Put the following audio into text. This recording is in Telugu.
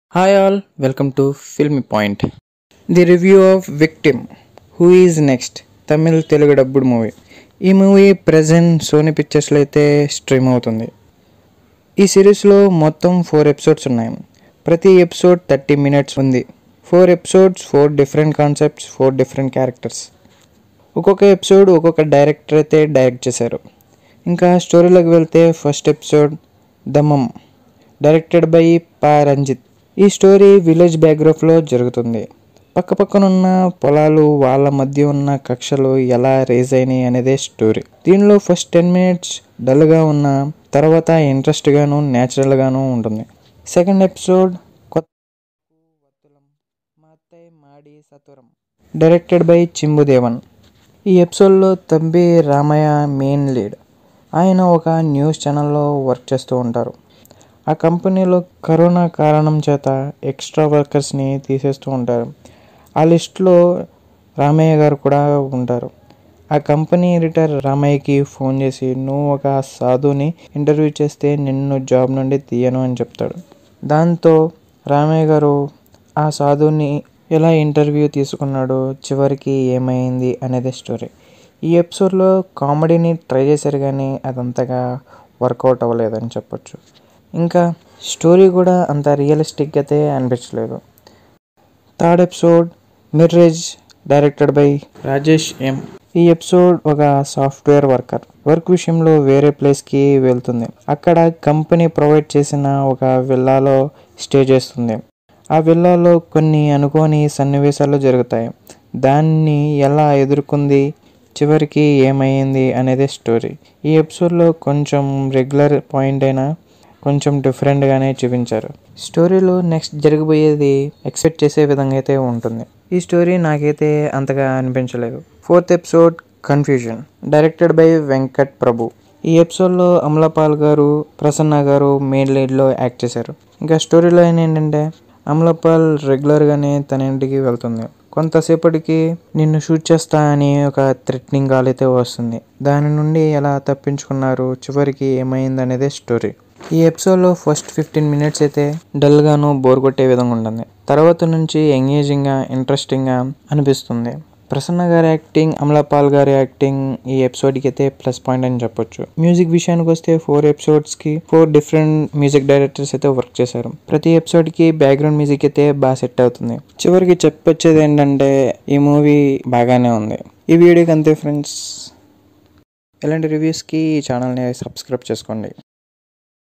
Hi all, welcome to Filmy Point. The review of Victim, Who is Next, Tamil Telugu dubbed movie ఈ మూవీ ప్రజెంట్ సోనీ పిక్చర్స్లో అయితే స్ట్రీమ్ అవుతుంది ఈ సిరీస్లో మొత్తం ఫోర్ ఎపిసోడ్స్ ఉన్నాయి ప్రతి ఎపిసోడ్ థర్టీ మినిట్స్ ఉంది four episodes four different concepts four different characters ఒక్కొక్క ఎపిసోడ్ ఒక్కొక్క డైరెక్టర్ అయితే డైరెక్ట్ చేశారు ఇంకా స్టోరీలోకి వెళ్తే first episode Dhammam directed by Pa Ranjith ఈ స్టోరీ విలేజ్ బ్యాక్గ్రౌండ్లో జరుగుతుంది పక్క పక్కన ఉన్న పొలాలు వాళ్ళ మధ్య ఉన్న కక్షలు ఎలా రేజ్ అయినాయి అనేదే స్టోరీ దీనిలో ఫస్ట్ టెన్ మినిట్స్ డల్గా ఉన్న తర్వాత ఇంట్రెస్ట్గాను న్యాచురల్గాను ఉంటుంది సెకండ్ ఎపిసోడ్ కొత్త మాత్తై మాడి సతురం డైరెక్టెడ్ బై చింబుదేవన్ ఈ ఎపిసోడ్లో తంబి రామయ్య మెయిన్ లీడ్ ఆయన ఒక న్యూస్ ఛానల్లో వర్క్ చేస్తూ ఉంటారు ఆ కంపెనీలో కరోనా కారణం చేత ఎక్స్ట్రా వర్కర్స్ని తీసేస్తూ ఉంటారు ఆ లిస్ట్లో రామయ్య గారు కూడా ఉంటారు ఆ కంపెనీ ఎడిటర్ రామయ్యకి ఫోన్ చేసి నువ్వు ఒక సాధుని ఇంటర్వ్యూ చేస్తే నిన్ను జాబ్ నుండి తీయను అని చెప్తాడు దాంతో రామయ్య గారు ఆ సాధుని ఎలా ఇంటర్వ్యూ తీసుకున్నాడు చివరికి ఏమైంది అనేది స్టోరీ ఈ ఎపిసోడ్లో కామెడీని ట్రై చేశారు కానీ అదంతగా వర్కౌట్ అవ్వలేదని చెప్పొచ్చు ఇంకా స్టోరీ కూడా అంత రియలిస్టిక్ అయితే అనిపించలేదు third episode mirage directed by Rajesh M ఈ ఎపిసోడ్ ఒక సాఫ్ట్వేర్ వర్కర్ వర్క్ విషయంలో వేరే ప్లేస్కి వెళ్తుంది అక్కడ కంపెనీ ప్రొవైడ్ చేసిన ఒక విల్లాలో స్టే చేస్తుంది ఆ విల్లాలో కొన్ని అనుకోని సన్నివేశాలు జరుగుతాయి దాన్ని ఎలా ఎదుర్కొంది చివరికి ఏమైంది అనేదే స్టోరీ ఈ ఎపిసోడ్లో కొంచెం రెగ్యులర్ పాయింట్ అయినా కొంచెం డిఫరెంట్గానే చూపించారు స్టోరీలో నెక్స్ట్ జరగబోయేది ఎక్స్పెక్ట్ చేసే విధంగా అయితే ఉంటుంది ఈ స్టోరీ నాకైతే అంతగా అనిపించలేదు fourth episode confusion directed by Venkat Prabhu ఈ ఎపిసోడ్లో అమలాపాల్ గారు ప్రసన్న గారు మెయిన్ లీడ్లో యాక్ట్ చేశారు ఇంకా స్టోరీలో ఏంటంటే అమలాపాల్ రెగ్యులర్గానే తన ఇంటికి వెళ్తుంది కొంతసేపటికి నిన్ను షూట్ చేస్తా అని ఒక థ్రెట్నింగ్ కాల్ అయితే వస్తుంది దాని నుండి ఎలా తప్పించుకున్నారు చివరికి ఏమైంది అనేదే స్టోరీ ఈ ఎపిసోడ్లో ఫస్ట్ ఫిఫ్టీన్ మినిట్స్ అయితే డల్గాను బోర్ కొట్టే విధంగా ఉంటుంది తర్వాత నుంచి ఎంగేజింగ్గా ఇంట్రెస్టింగ్గా అనిపిస్తుంది ప్రసన్న గారి యాక్టింగ్ అమలాపాల్ గారి యాక్టింగ్ ఈ ఎపిసోడ్కి అయితే ప్లస్ పాయింట్ అని చెప్పొచ్చు మ్యూజిక్ విషయానికి వస్తే ఫోర్ ఎపిసోడ్స్కి ఫోర్ డిఫరెంట్ మ్యూజిక్ డైరెక్టర్స్ అయితే వర్క్ చేశారు ప్రతి ఎపిసోడ్కి బ్యాక్గ్రౌండ్ మ్యూజిక్ అయితే బాగా సెట్ అవుతుంది చివరికి చెప్పొచ్చేది ఏంటంటే ఈ మూవీ బాగానే ఉంది ఈ వీడియోకి అంతే ఫ్రెండ్స్ ఇలాంటి రివ్యూస్కి ఈ ఛానల్ని సబ్స్క్రైబ్ చేసుకోండి